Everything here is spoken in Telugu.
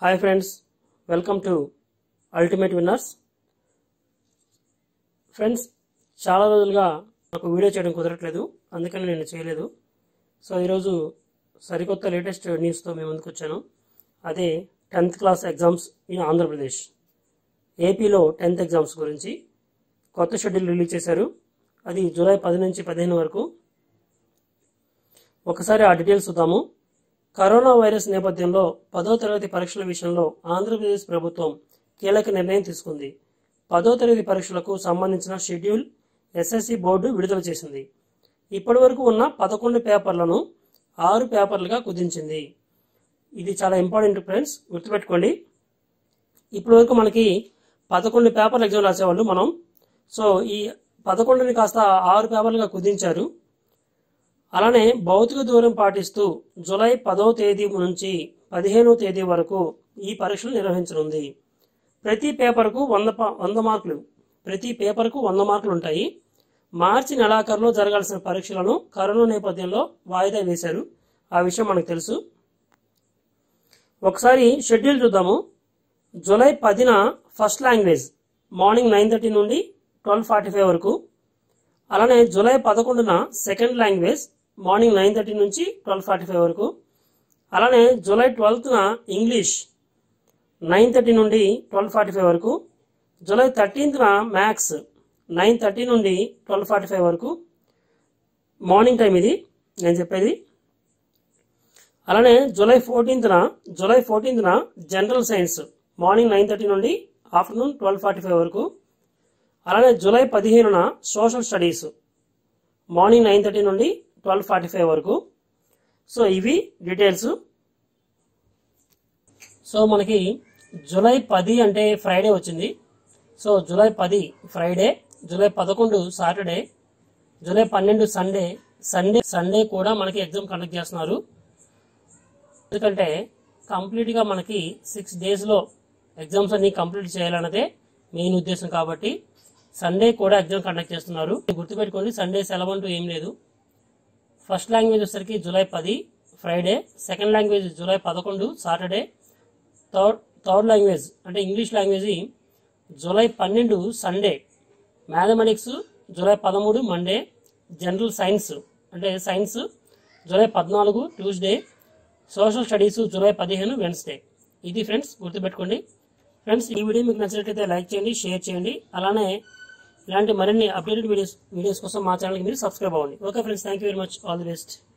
hi friends welcome to ultimate winners friends చాలా రోజులుగా నాకు వీడియో చేయడం కుదరట్లేదు అందుకని నేను చేయలేదు సో ఈరోజు సరికొత్త లేటెస్ట్ న్యూస్తో మేము ముందుకు వచ్చాను అదే tenth class exams in Andhra Pradesh ఏపీలో టెన్త్ ఎగ్జామ్స్ గురించి కొత్త షెడ్యూల్ రిలీజ్ చేశారు అది జూలై పది నుంచి పదిహేను వరకు ఒకసారి ఆ డీటెయిల్స్ చూద్దాము కరోనా వైరస్ నేపథ్యంలో పదో తరగతి పరీక్షల విషయంలో ఆంధ్రప్రదేశ్ ప్రభుత్వం కీలక నిర్ణయం తీసుకుంది పదో తరగతి పరీక్షలకు సంబంధించిన షెడ్యూల్ ఎస్ఎస్సి బోర్డు విడుదల చేసింది ఇప్పటి వరకు ఉన్న పదకొండు పేపర్లను ఆరు పేపర్లుగా కుదించింది ఇది చాలా ఇంపార్టెంట్ ఫ్రెండ్స్ గుర్తుపెట్టుకోండి ఇప్పటి వరకు మనకి పదకొండు పేపర్లు ఎగ్జామ్ రాసేవాళ్ళు మనం సో ఈ పదకొండుని కాస్త ఆరు పేపర్లుగా కుదించారు అలానే భౌతిక దూరం పాటిస్తూ జూలై పదో తేదీ నుంచి పదిహేనో తేదీ వరకు ఈ పరీక్షలు నిర్వహించనుంది ప్రతి పేపర్కు వంద ప- వంద మార్కులు ప్రతి పేపర్కు వంద మార్కులు ఉంటాయి మార్చి నెలాఖరులో జరగాల్సిన పరీక్షలను కరోనా నేపథ్యంలో వాయిదా వేశారు ఆ విషయం మనకు తెలుసు ఒకసారి షెడ్యూల్ చూద్దాము జూలై పదిన first language morning nine thirty నుండి ట్వెల్వ్ ఫార్టీ ఫైవ్ వరకు అలానే జూలై పదకొండున second language morning nine thirty నుంచి ట్వెల్వ్ ఫార్టీ ఫైవ్ వరకు అలానే జూలై ట్వెల్త్న ఇంగ్లీష్ నైన్ థర్టీ నుండి ట్వెల్వ్ ఫార్టీ ఫైవ్ వరకు జూలై థర్టీన్త్న మ్యాథ్స్ నైన్ థర్టీ నుండి ట్వెల్వ్ ఫార్టీ ఫైవ్ వరకు మార్నింగ్ టైం ఇది నేను చెప్పేది అలానే జూలై ఫోర్టీన్త్న జూలై ఫోర్టీన్త్న general science morning nine thirty నుండి ఆఫ్టర్నూన్ ట్వెల్వ్ ఫార్టీ ఫైవ్ వరకు అలానే జూలై పదిహేనున social studies morning nine thirty నుండి ట్వెల్వ్ ఫార్టీ ఫైవ్ వరకు సో ఇవి డీటెయిల్స్ సో మనకి జూలై పది అంటే ఫ్రైడే వచ్చింది సో జూలై పది ఫ్రైడే జూలై పదకొండు సాటర్డే జూలై పన్నెండు సండే సండే సండే కూడా మనకి ఎగ్జామ్ కండక్ట్ చేస్తున్నారు ఎందుకంటే కంప్లీట్గా మనకి సిక్స్ డేస్లో ఎగ్జామ్స్ అన్ని కంప్లీట్ చేయాలన్నదే మెయిన్ ఉద్దేశం కాబట్టి సండే కూడా ఎగ్జామ్ కండక్ట్ చేస్తున్నారు గుర్తుపెట్టుకోండి సండే సెలవు అంటూ ఏం లేదు ఫస్ట్ లాంగ్వేజ్ వచ్చేసరికి జూలై పది ఫ్రైడే సెకండ్ లాంగ్వేజ్ జూలై పదకొండు సాటర్డే థర్డ్ థర్డ్ లాంగ్వేజ్ అంటే ఇంగ్లీష్ లాంగ్వేజ్ జూలై పన్నెండు సండే మ్యాథమెటిక్స్ జూలై పదమూడు మండే జనరల్ సైన్స్ అంటే సైన్స్ జూలై పద్నాలుగు ట్యూస్డే సోషల్ స్టడీస్ జూలై పదిహేను వెన్స్డే ఇది ఫ్రెండ్స్ గుర్తుపెట్టుకోండి ఫ్రెండ్స్ ఈ వీడియో మీకు నచ్చినట్లయితే లైక్ చేయండి షేర్ చేయండి అలానే ఇలాంటి మరిన్ని అప్డేటెడ్ వీడియోస్ వీడియోస్ కోసం మా ఛానల్కి మీరు సబ్స్క్రైబ్ అవ్వండి okay friends thank you very much all the best